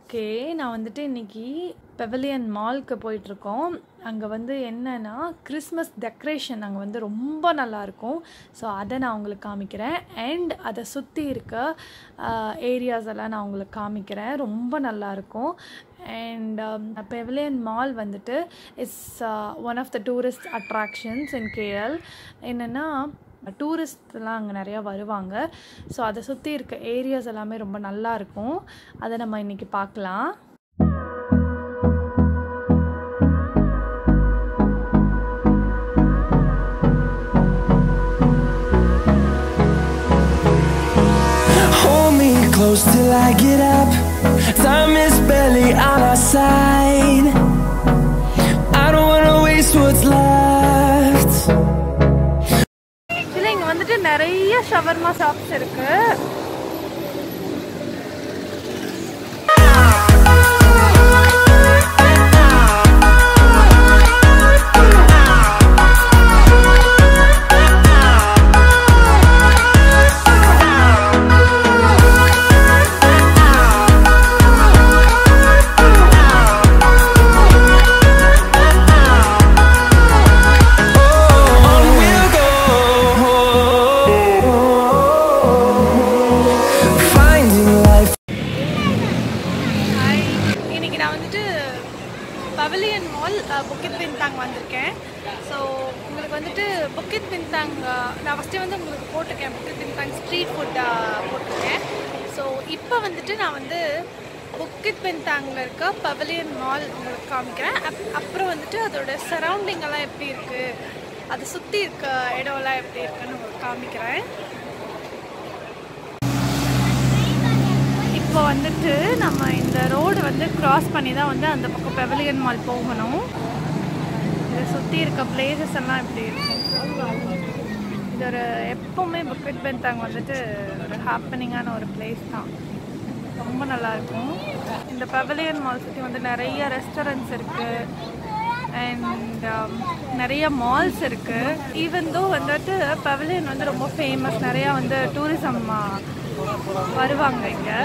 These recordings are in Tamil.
ஓகே நான் வந்துட்டு இன்னைக்கு பெவிலியன் மால்க்கு போயிட்டுருக்கோம் அங்கே வந்து என்னன்னா கிறிஸ்மஸ் டெக்கரேஷன் அங்கே வந்து ரொம்ப நல்லாயிருக்கும் ஸோ அதை நான் உங்களுக்கு காமிக்கிறேன் அண்ட் அதை சுற்றி இருக்க ஏரியாஸ் எல்லாம் நான் உங்களுக்கு காமிக்கிறேன் ரொம்ப நல்லாயிருக்கும் அண்ட் பெவிலியன் மால் வந்துட்டு it's one of the tourist attractions in KL என்னென்னா டூரிஸ்ட்லாம் அங்கே நிறையா வருவாங்க ஸோ அதை சுற்றி இருக்க ஏரியாஸ் எல்லாமே ரொம்ப நல்லா இருக்கும் அதை நம்ம இன்றைக்கி பார்க்கலாம் Hold me close till I get up. Time is barely on our side. I don't wanna waste what's left. Actually இங்கே வந்துட்டு நிறைய ஷவர்மா ஷாப்ஸ் இருக்குது On we'll go. Finding life. ஹாய் இன்னைக்கு நான் வந்துட்டு பவிலியன் மால் புக்கித் பின்தாங் வந்திருக்கேன் ஸோ உங்களுக்கு வந்துட்டு புக்கித் பின்தாங் நான் ஃபஸ்ட்டு வந்து உங்களுக்கு போட்டிருக்கேன் புக்கித் பின்தாங் ஸ்ட்ரீட் ஃபுட் போட்டிருக்கேன் ஸோ இப்போ வந்துட்டு நான் வந்து புக்கித் பின்தாங்கில் இருக்க பவிலியன் மால் உங்களுக்கு காமிக்கிறேன் அப் அப்புறம் வந்துட்டு அதோட சரௌண்டிங் எல்லாம் எப்படி இருக்குது அதை சுற்றி இருக்க இடம்லாம் எப்படி இருக்குன்னு உங்களுக்கு காமிக்கிறேன் இப்போ வந்துட்டு நம்ம இந்த ரோடு வந்து கிராஸ் பண்ணி தான் வந்து அந்த பக்கம் பெவிலியன் மால் போகணும் இதை சுற்றி இருக்க பிளேசஸ் எல்லாம் இப்படி இருக்கும் இது ஒரு எப்போவுமே புக்கெட் பென்தாங் வந்துட்டு ஒரு ஹாப்பனிங்கான ஒரு பிளேஸ் தான் ரொம்ப நல்லா இருக்கும் இந்த பெவிலியன் மால் சுற்றி வந்து நிறைய ரெஸ்டாரண்ட்ஸ் இருக்குது அண்ட் நிறைய மால்ஸ் இருக்குது ஈவன் தோ வந்துட்டு பெவிலியன் வந்து ரொம்ப ஃபேமஸ் நிறையா வந்து டூரிசம் வருவாங்க இங்கே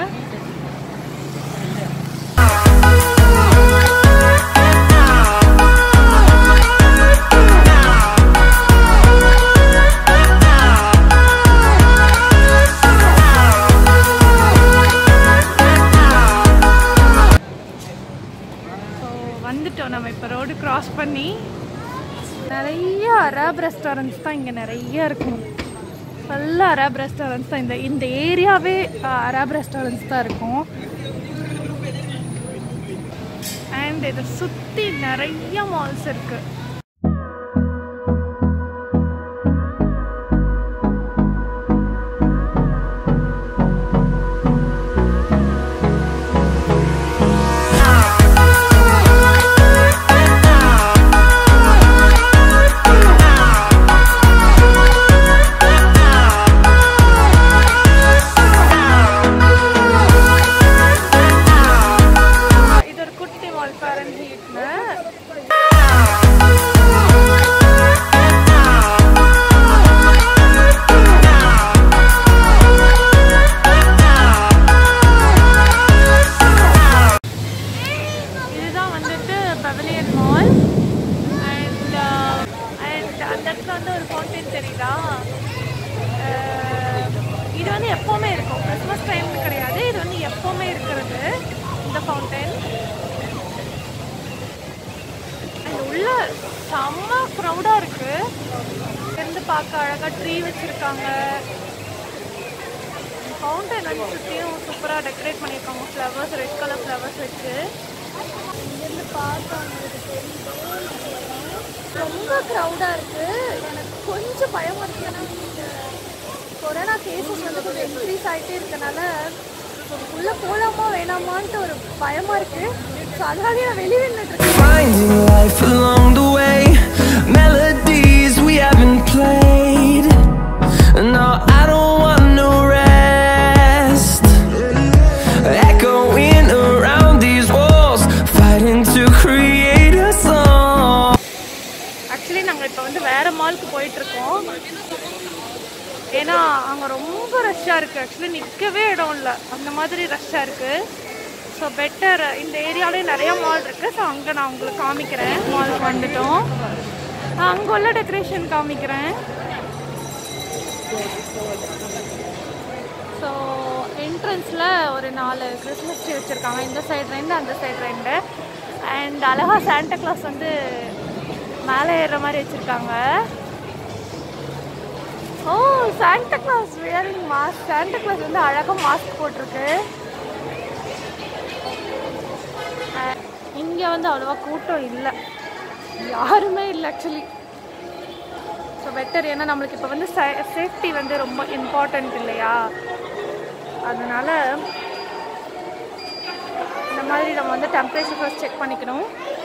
ஸோ வந்துட்டோம் நம்ம இப்போ ரோடு கிராஸ் பண்ணி நிறைய அரேப் ரெஸ்டாரண்ட்ஸ் தான் இங்கே நிறைய இருக்கும் ஃபுல்லாக அரேப் ரெஸ்டாரண்ட்ஸ் தான் இந்த இந்த ஏரியாவே அரேப் ரெஸ்டாரண்ட்ஸ் தான் இருக்கும் அண்ட் இதை சுற்றி நிறைய மால்ஸ் இருக்குது இது ஒரு குட்டி மால் பேரன் ஹீட்னு இதுதான் வந்துட்டு பவிலியன் மால் அண்ட் அண்ட் அந்த இடத்துல வந்து ஒரு ஃபவுண்டைன் தெரியுதா அஹ், இது வந்து எப்போவுமே இருக்கும் கிறிஸ்மஸ் டைம்னு கிடையாது இது வந்து எப்போவுமே இருக்கிறது இந்த ஃபவுண்டைன் அண்ட் உள்ள செம்ம க்ரௌடாக இருக்கு இருந்து பார்க்க அழகாக ட்ரீ வச்சுருக்காங்க ஃபவுண்டைன் வந்து சுற்றியும் சூப்பராக டெக்கரேட் பண்ணியிருக்காங்க ஃப்ளவர்ஸ் ரெட் கலர் ஃப்ளவர்ஸ் வச்சு இங்கேருந்து பார்த்தா உங்களுக்கு தெரியுது ரொம்ப க்ரௌடாக இருக்குது எனக்கு கொஞ்சம் பயமாக இருக்குது ஏன்னா இந்த கொரோனா கேசஸ் வந்து கொஞ்சம் இன்க்ரீஸ் ஆகிட்டே இருக்கனால உள்ளே போகலாமா வேணாமான்ட்டு ஒரு பயமாக இருக்குது ஸோ அதனாலே நான் வெளியே நின்றுட்டுருக்கேன் Finding life along the way. Melodies we haven't played. No, I don't want no rest. Echoing around these walls, fighting to create a song. Actually நாங்கள் இப்போ வந்து வேறு மாலுக்கு போயிட்டுருக்கோம் ஏன்னா அங்கே ரொம்ப ரஷ்ஷாக இருக்குது ஆக்சுவலி நிற்கவே இடம் இல்லை அந்த மாதிரி ரஷ்ஷாக இருக்குது ஸோ பெட்டர் இந்த ஏரியாவிலே நிறைய மால் இருக்குது ஸோ அங்கே நான் உங்களுக்கு காமிக்கிறேன் மாலுக்கு வந்துட்டோம் அங்கே உள்ள டெக்கரேஷன் காமிக்கிறேன் ஸோ என்ட்ரன்ஸில் ஒரு நாலு கிறிஸ்மஸ் ட்ரீ வச்சுருக்காங்க இந்த சைடு ரெண்டு அந்த சைடு ரெண்டு அண்ட் அழகா சாண்டா கிளாஸ் வந்து மேலே ஏறுற மாதிரி வச்சுருக்காங்க ஓ Santa Claus wearing mask Santa Claus வந்து அழகாக மாஸ்க் போட்டிருக்கு இங்கே வந்து அவ்வளோவா கூட்டம் இல்லை யாருமே இல்லை ஆக்சுவலி ஸோ பெட்டர் ஏன்னா நம்மளுக்கு இப்போ வந்து சேஃப்டி வந்து ரொம்ப இம்பார்ட்டண்ட் இல்லையா அதனால இந்த மாதிரி நம்ம வந்து டெம்பரேச்சர் ஃபர்ஸ்ட் செக் பண்ணிக்கணும்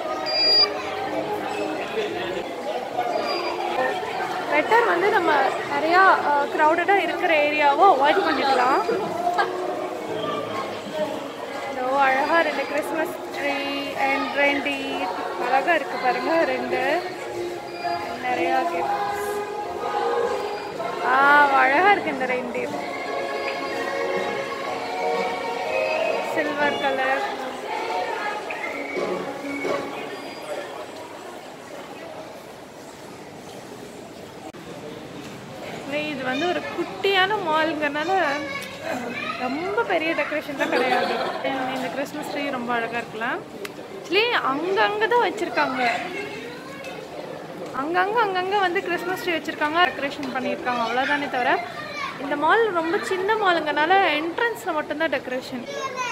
பெட்டர் வந்து நம்ம நிறையா க்ரௌடடாக இருக்கிற ஏரியாவோ அவாய்ட் பண்ணிக்கலாம் இதோ அழகாக ரெண்டு கிறிஸ்மஸ் ட்ரீ அண்ட் ரெண்டு அழகாக இருக்குது பாருங்க ரெண்டு நிறையா கிஃப்ட்ஸ் ஆ அழகாக இருக்கு இந்த ரெண்டு சில்வர் கலர் இது வந்து ஒரு குட்டியான மாலுங்கிறனால ரொம்ப பெரிய டெக்கரேஷன்லாம் கிடையாது இந்த கிறிஸ்மஸ் ட்ரீ ரொம்ப அழகாக இருக்கலாம் ஆக்சுவலி அங்கங்கே தான் வச்சுருக்காங்க அங்கங்கே அங்கங்கே வந்து கிறிஸ்மஸ் ட்ரீ வச்சுருக்காங்க டெக்கரேஷன் பண்ணியிருக்காங்க அவ்வளோதானே தவிர இந்த மால் ரொம்ப சின்ன மாலுங்கனால என்ட்ரன்ஸில் மட்டும்தான் டெக்கரேஷன்